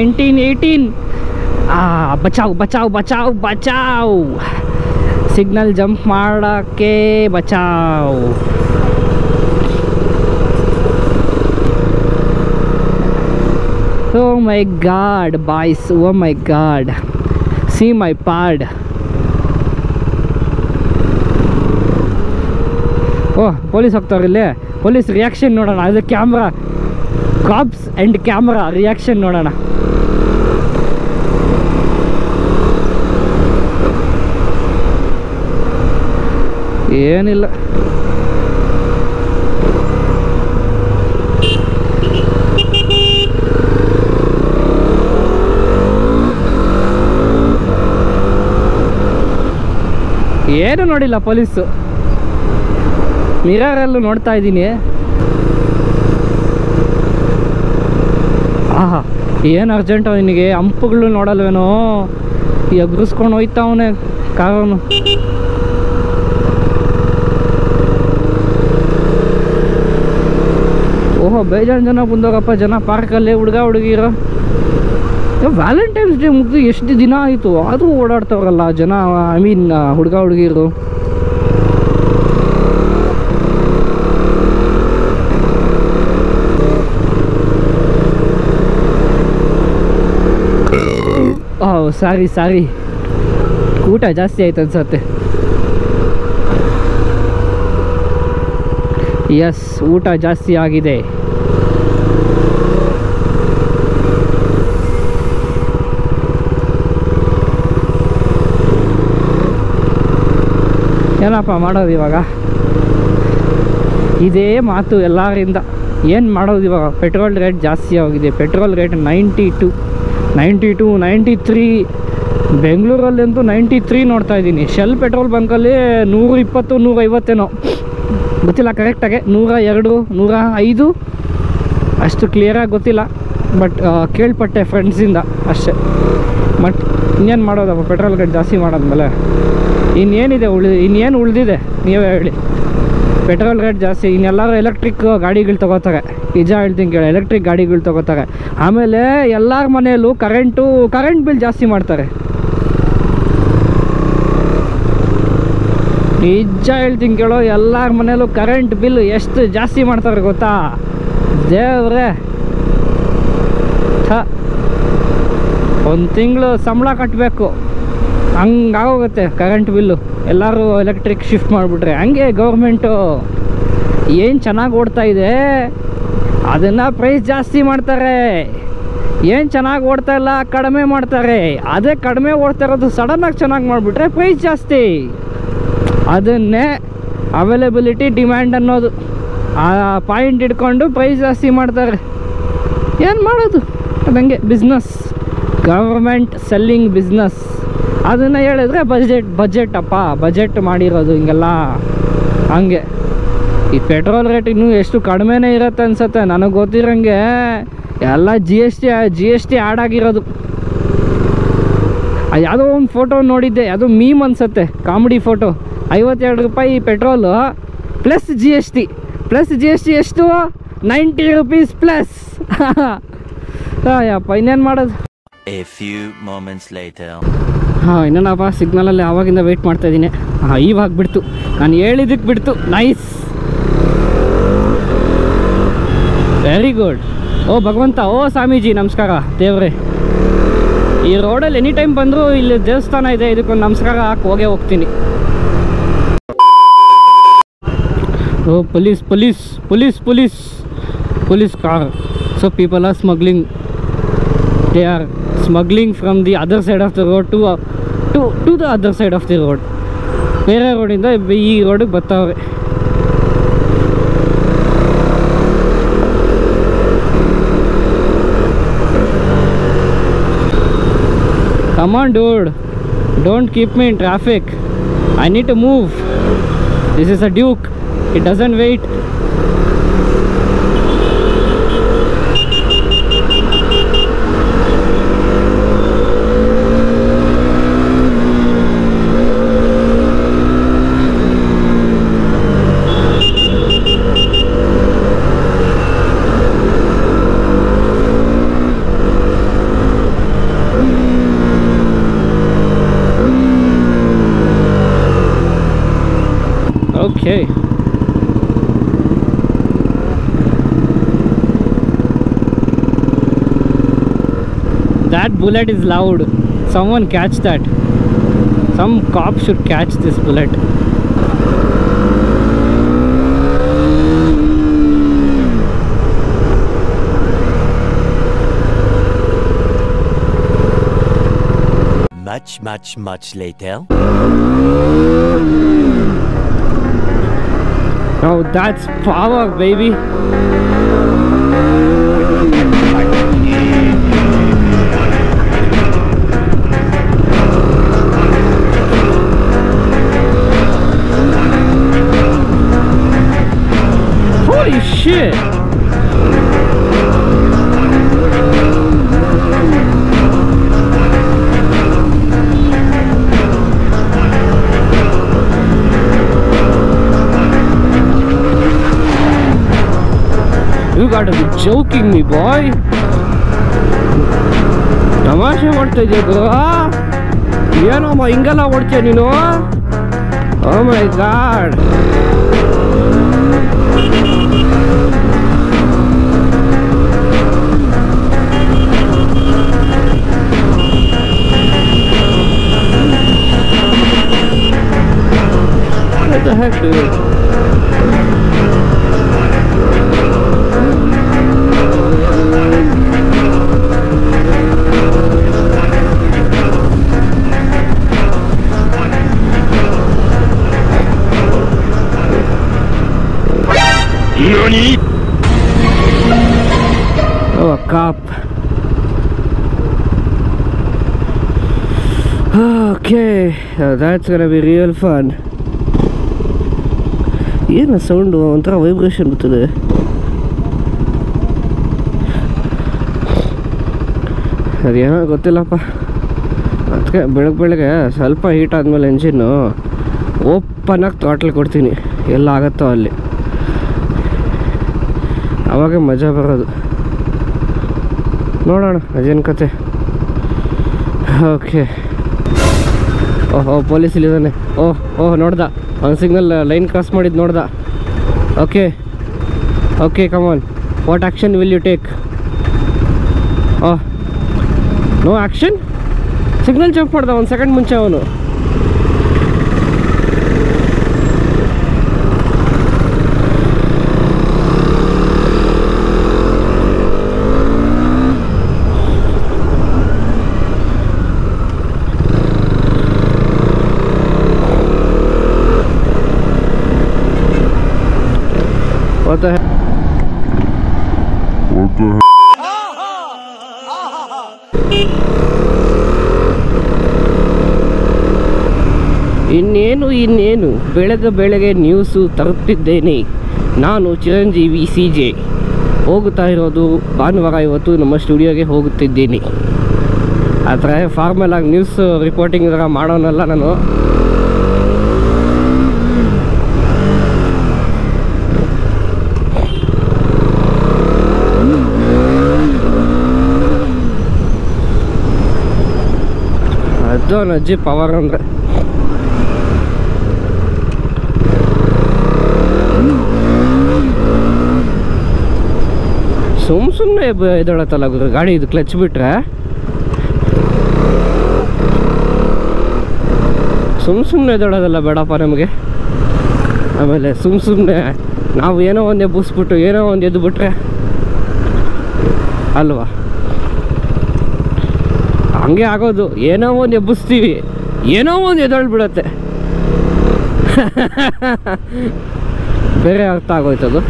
Nineteen eighteen ಆ ಬಚಾವ್ ಬಚಾವ್ ಬಚಾವ್ ಬಚಾವ್ ಸಿಗ್ನಲ್ ಜಂಪ್ ಮಾಡೋಕ್ಕೆ ಬಚಾವ್ oh my god boys oh my god see my pod oh police ಹೋಗ್ತಾವ್ರೆ ಇಲ್ಲಿ ಪೊಲೀಸ್ ರಿಯಾಕ್ಷನ್ ನೋಡೋಣ ಅದು camera cops and camera reaction ನೋಡೋಣ ಏನಿಲ್ಲ ಏನು ನೋಡಿಲ್ಲ ಪೊಲೀಸು ಮಿರರಲ್ಲೂ ನೋಡ್ತಾ ಇದ್ದೀನಿ ಆಹಾ ಏನು ಅರ್ಜೆಂಟು ನಿನಗೆ ಹಂಪುಗಳು ನೋಡಲ್ವೇನೋ ಎಗ್ರಿಸ್ಕೊಂಡು ಹೋಯ್ತಾವನೆ ಕಾರನು ಓಹೋ ಬೇಜಾನ್ ಜನ ಬಂದೋಗಪ್ಪ ಜನ ಪಾರ್ಕಲ್ಲಿ ಹುಡುಗ ಹುಡುಗಿರು ವ್ಯಾಲೆಂಟೈನ್ಸ್ ಡೇ ಮುಗಿದು ಎಷ್ಟು ದಿನ ಆಯಿತು ಆದರೂ ಓಡಾಡ್ತಾವ್ರಲ್ಲ ಜನ ಐ ಮೀನ್ ಹುಡುಗ ಹುಡುಗಿರು ಓ ಸಾರಿ ಸಾರಿ ಊಟ ಜಾಸ್ತಿ ಆಯ್ತು ಅನ್ಸತ್ತೆ ಎಸ್ ಊಟ ಜಾಸ್ತಿ ಆಗಿದೆ ಏನಪ್ಪ ಮಾಡೋದು ಇವಾಗ ಇದೇ ಮಾತು ಎಲ್ಲರಿಂದ ಏನು ಮಾಡೋದು ಇವಾಗ ಪೆಟ್ರೋಲ್ ರೇಟ್ ಜಾಸ್ತಿ ಆಗಿದೆ petrol rate ninety two ninety two ninety three ಬೆಂಗಳೂರಲ್ಲಂತೂ ನೈಂಟಿ ತ್ರೀ ನೋಡ್ತಾ ಇದ್ದೀನಿ ಶೆಲ್ ಪೆಟ್ರೋಲ್ ಬಂಕಲ್ಲಿ ನೂರ ಇಪ್ಪತ್ತು ನೂರ ಐವತ್ತೇನೋ ಗೊತ್ತಿಲ್ಲ ಕರೆಕ್ಟಾಗೆ ನೂರ ಎರಡು ನೂರ ಐದು ಅಷ್ಟು ಕ್ಲಿಯರಾಗಿ ಗೊತ್ತಿಲ್ಲ ಬಟ್ ಕೇಳ್ಪಟ್ಟೆ ಫ್ರೆಂಡ್ಸಿಂದ ಅಷ್ಟೇ ಬಟ್ ಇನ್ನೇನು ಮಾಡೋದಪ್ಪ ಪೆಟ್ರೋಲ್ ರೇಟ್ ಜಾಸ್ತಿ ಮಾಡಾದ್ಮೇಲೆ ಇನ್ನೇನಿದೆ ಉಳಿ ಇನ್ನೇನು ಉಳಿದಿದೆ ನೀವೇ ಹೇಳಿ ಪೆಟ್ರೋಲ್ ರೇಟ್ ಜಾಸ್ತಿ ಇನ್ನೆಲ್ಲರೂ ಎಲೆಕ್ಟ್ರಿಕ್ ಗಾಡಿಗಳು ತೊಗೋತಾರೆ ನಿಜ ಹೇಳ್ತೀನಿ ಕೇಳಿ ಎಲೆಕ್ಟ್ರಿಕ್ ಗಾಡಿಗಳು ತೊಗೋತಾರೆ ಆಮೇಲೆ ಎಲ್ಲರ ಮನೆಯಲ್ಲೂ ಕರೆಂಟು ಕರೆಂಟ್ ಬಿಲ್ ಜಾಸ್ತಿ ಮಾಡ್ತಾರೆ ನಿಜ ಹೇಳ್ತೀನಿ ಕೇಳೋ ಎಲ್ಲರ ಮನೆಯಲ್ಲೂ ಕರೆಂಟ್ ಬಿಲ್ ಎಷ್ಟು ಜಾಸ್ತಿ ಮಾಡ್ತಾರೆ ಗೊತ್ತಾ ದೇವ್ರೆ ಥ ಒಂದು ತಿಂಗಳು ಸಂಬಳ ಕಟ್ಟಬೇಕು ಹಂಗಾಗೋಗುತ್ತೆ ಕರೆಂಟ್ ಬಿಲ್ಲು ಎಲ್ಲರೂ ಎಲೆಕ್ಟ್ರಿಕ್ ಶಿಫ್ಟ್ ಮಾಡಿಬಿಟ್ರೆ ಹಂಗೆ ಗೌರ್ಮೆಂಟು ಏನು ಚೆನ್ನಾಗಿ ಓಡ್ತಾ ಇದೆ ಅದನ್ನು ಪ್ರೈಸ್ ಜಾಸ್ತಿ ಮಾಡ್ತಾರೆ ಏನು ಚೆನ್ನಾಗಿ ಓಡ್ತಾ ಇಲ್ಲ ಕಡಿಮೆ ಮಾಡ್ತಾರೆ ಅದೇ ಕಡಿಮೆ ಓಡ್ತಾ ಇರೋದು ಸಡನ್ನಾಗಿ ಚೆನ್ನಾಗಿ ಮಾಡಿಬಿಟ್ರೆ ಪ್ರೈಸ್ ಜಾಸ್ತಿ ಅದನ್ನೇ ಅವೈಲಬಿಲಿಟಿ ಡಿಮ್ಯಾಂಡ್ ಅನ್ನೋದು ಆ ಪಾಯಿಂಟ್ ಇಟ್ಕೊಂಡು ಪ್ರೈಸ್ ಜಾಸ್ತಿ ಮಾಡ್ತಾರೆ ಏನು ಮಾಡೋದು ಅದಂಗೆ ಬಿಸ್ನೆಸ್ ಗವರ್ಮೆಂಟ್ ಸೆಲ್ಲಿಂಗ್ ಬಿಸ್ನೆಸ್ ಅದನ್ನು ಹೇಳಿದ್ರೆ ಬಜೆಟ್ ಬಜೆಟ್ ಅಪ್ಪ ಬಜೆಟ್ ಮಾಡಿರೋದು ಹಿಂಗೆಲ್ಲ ಹಂಗೆ ಈ ಪೆಟ್ರೋಲ್ ರೇಟ್ ಇನ್ನೂ ಎಷ್ಟು ಕಡಿಮೆನೇ ಇರುತ್ತೆ ಅನ್ಸುತ್ತೆ ನನಗೆ ಗೊತ್ತಿರೋಂಗೆ ಎಲ್ಲ G S T G S T add ಆಗಿರೋದು ಆ ಯಾವುದೋ ಒಂದು ಫೋಟೋ ನೋಡಿದ್ದೆ ಅದು ಮೀಮ್ ಅನ್ಸುತ್ತೆ ಕಾಮಿಡಿ ಫೋಟೋ ಐವತ್ತೆರಡು ರೂಪಾಯಿ petrol plus G S T plus G S T ಎಷ್ಟು ನೈಂಟಿ ರುಪೀಸ್ ಪ್ಲಸ್ ಯಪ್ಪ ಇನ್ನೇನು ಮಾಡೋದು A few moments later. ಹಾಂ ಇನ್ನೇನಪ್ಪ ಸಿಗ್ನಲಲ್ಲಿ ಆವಾಗಿಂದ ವೆಯ್ಟ್ ಮಾಡ್ತಾ ಇದ್ದೀನಿ ಹಾಂ ಇವಾಗ ಬಿಡ್ತು ನಾನು ಹೇಳಿದ್ದಕ್ಕೆ ಬಿಡ್ತು ನೈಸ್ ವೆರಿ ಗುಡ್ ಓ ಭಗವಂತ ಓ ಸ್ವಾಮೀಜಿ ನಮಸ್ಕಾರ ದೇವ್ರೆ ಈ ರೋಡಲ್ಲಿ ಎನಿ ಟೈಮ್ ಬಂದರೂ ಇಲ್ಲಿ ದೇವಸ್ಥಾನ ಇದೆ ಇದಕ್ಕೊಂದು ನಮಸ್ಕಾರ ಹಾಕಿ ಹೋಗೇ ಹೋಗ್ತೀನಿ oh police police police police police car so people are smuggling they are smuggling from the other side of the road to uh, to to the other side of the road ಬೇರೆ ರೋಡಿಂದ ಈ ರೋಡಿಗೆ ಬರ್ತಾವ್ರೆ Come on, dude. Don't keep me in traffic. I need to move. This is a Duke. It doesn't wait. bullet is loud. Someone catch that. Some cop should catch this bullet. Much, much, much later. Oh, that's power, baby. Holy shit! You gotta be joking me, boy. ತಮಾಷೆ ಮಾಡ್ತಾ ಇದೆಯಾ ಗುರು ಏನಮ್ಮ ಹಿಂಗೆಲ್ಲ ಓಡ್ತೀಯ ನೀನು oh my god What the heck, dude? Oh, a cop. Okay, uh, that's gonna be real fun. ಏನು sound ಒಂಥರ vibration ಬರ್ತದೆ ಅದೇನೋ ಗೊತ್ತಿಲ್ಲಪ್ಪ ಅದಕ್ಕೆ ಬೆಳಗ್ಗೆ ಬೆಳಗ್ಗೆ ಸ್ವಲ್ಪ ಹೀಟ್ ಆದಮೇಲೆ ಎಂಜಿನ್ನು ಓಪನ್ನಾಗಿ ಥ್ರಾಟ್ಲ್ ಕೊಡ್ತೀನಿ ಎಲ್ಲ ಆಗತ್ತೋ ಅಲ್ಲಿ ಅವಾಗ ಮಜಾ ಬರೋದು ನೋಡೋಣ ಅದೇನು ಕತೆ ಓಕೆ ಓಹ್ ಓಹ್ ಪೊಲೀಸ್ ಇಲ್ಲಿದ್ದಾನೆ ಓಹ್ ಓಹ್ ನೋಡ್ದ ಅವ್ನು ಸಿಗ್ನಲ್ ಲೈನ್ ಕ್ರಾಸ್ ಮಾಡಿದ್ದು ನೋಡ್ದ okay okay come on what action will you take oh no action signal jump ಮಾಡ್ದ ಒಂದು ಸೆಕೆಂಡ್ ಮುಂಚೆ ಅವನು What the heck? ಇನ್ನೇನು ಇನ್ನೇನು ಬೆಳಗ್ಗೆ ಬೆಳಗ್ಗೆ ನ್ಯೂಸು ತರುತ್ತಿದ್ದೇನೆ ನಾನು ಚಿರಂಜೀವಿ ಸಿ ಜೆ ಹೋಗುತ್ತಾ ಇರೋದು ಭಾನುವಾರ ಇವತ್ತು ನಮ್ಮ ಸ್ಟುಡಿಯೋಗೆ ಹೋಗುತ್ತಿದ್ದೀನಿ ಆ ಥರ ಫಾರ್ಮಲ್ ಆಗಿ ನ್ಯೂಸ್ ರಿಪೋರ್ಟಿಂಗ್ ಥರ ಮಾಡೋನಲ್ಲ ನಾನು ಅದು ಅವ್ನ ಅಜ್ಜಿ ಪವರ್ ಅಂದರೆ ಸುಮ್ ಸುಮ್ಮನೆ ಎದಳತ್ತಲ್ಲ ಗುರು ಗಾಡಿ ಇದು ಕ್ಲಚ್ ಬಿಟ್ರೆ ಸುಮ್ ಸುಮ್ಮನೆ ಎದಳೋದಲ್ಲ ಬೇಡಪ್ಪ ನಮಗೆ ಆಮೇಲೆ ಸುಮ್ ಸುಮ್ಮನೆ ನಾವು ಏನೋ ಒಂದು ಎಬ್ಬಿಸ್ಬಿಟ್ಟು ಏನೋ ಒಂದು ಎದ್ದು ಬಿಟ್ರೆ ಅಲ್ವಾ ಹಂಗೆ ಆಗೋದು ಏನೋ ಒಂದು ಎಬ್ಬಿಸ್ತೀವಿ ಏನೋ ಒಂದು ಎದಳು ಬಿಡತ್ತೆ ಬೇರೆ ಅರ್ಥ ಆಗೋಯ್ತದು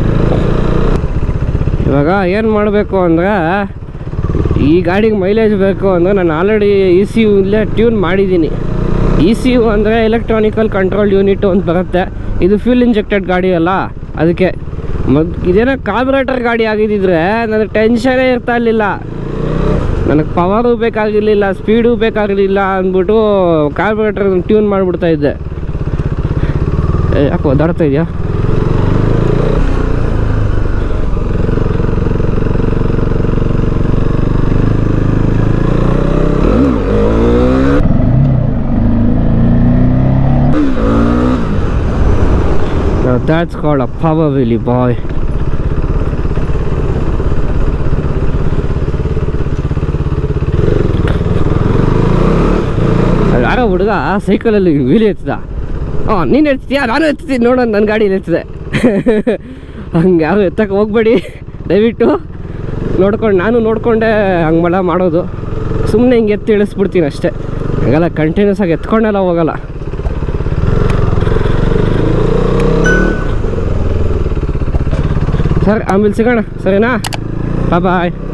ಇವಾಗ ಏನು ಮಾಡಬೇಕು ಅಂದರೆ ಈ ಗಾಡಿಗೆ ಮೈಲೇಜ್ ಬೇಕು ಅಂದರೆ ನಾನು ಆಲ್ರೆಡಿ ಇ ಸಿ ಯು ಇಲ್ಲೇ ಟ್ಯೂನ್ ಮಾಡಿದ್ದೀನಿ ಇ ಸಿ ಯು ಅಂದರೆ ಎಲೆಕ್ಟ್ರಾನಿಕಲ್ ಕಂಟ್ರೋಲ್ ಯೂನಿಟ್ ಅಂತ ಬರುತ್ತೆ ಇದು ಫ್ಯೂಲ್ ಇಂಜೆಕ್ಟೆಡ್ ಗಾಡಿ ಅಲ್ಲ ಅದಕ್ಕೆ ಮದ್ ಇದೇನೋ ಕಾರ್ಬೊರೇಟರ್ ಗಾಡಿ ಆಗಿದ್ದಿದ್ರೆ ನನಗೆ ಟೆನ್ಷನೇ ಇರ್ತಾ ಇರಲಿಲ್ಲ ನನಗೆ ಪವರು ಬೇಕಾಗಿರಲಿಲ್ಲ ಸ್ಪೀಡು ಬೇಕಾಗಿರಲಿಲ್ಲ ಅಂದ್ಬಿಟ್ಟು ಕಾರ್ಬೊರೇಟರ್ ಟ್ಯೂನ್ ಮಾಡಿಬಿಡ್ತಾ ಇದ್ದೆ ಏ, ಯಾಕೆ ಒದ್ದಾಡ್ತಾ ಇದೆಯಾ Now that's called a power wheelie boy. ಹುಡುಗ ಸೈಕಲಲ್ಲಿ ವೀಲಿ ಎತ್ತಿದ ಹಾಂ ನೀನು ಎತ್ತೀಯಾ ನಾನು ಎತ್ತೀನಿ ನೋಡೋಣ ನನ್ನ ಗಾಡೀಲಿ ಎತ್ತಿದೆ ಹಂಗೆ ಯಾರು ಎತ್ತಕ್ಕೆ ಹೋಗ್ಬೇಡಿ ದಯವಿಟ್ಟು ನೋಡ್ಕೊಂಡು ನಾನು ನೋಡಿಕೊಂಡೆ ಹಂಗೆ ಮಳ ಮಾಡೋದು ಸುಮ್ಮನೆ ಹಿಂಗೆ ಎತ್ತಿ ಇಳಿಸ್ಬಿಡ್ತೀನಿ ಅಷ್ಟೇ ಹಂಗೆಲ್ಲ ಕಂಟಿನ್ಯೂಸ್ ಆಗಿ ಎತ್ಕೊಂಡೆಲ್ಲ ಹೋಗಲ್ಲ ಸರ್ ಆಮೇಲೆ ಸಿಗೋಣ ಸರಿನಾ ಬಾಯ್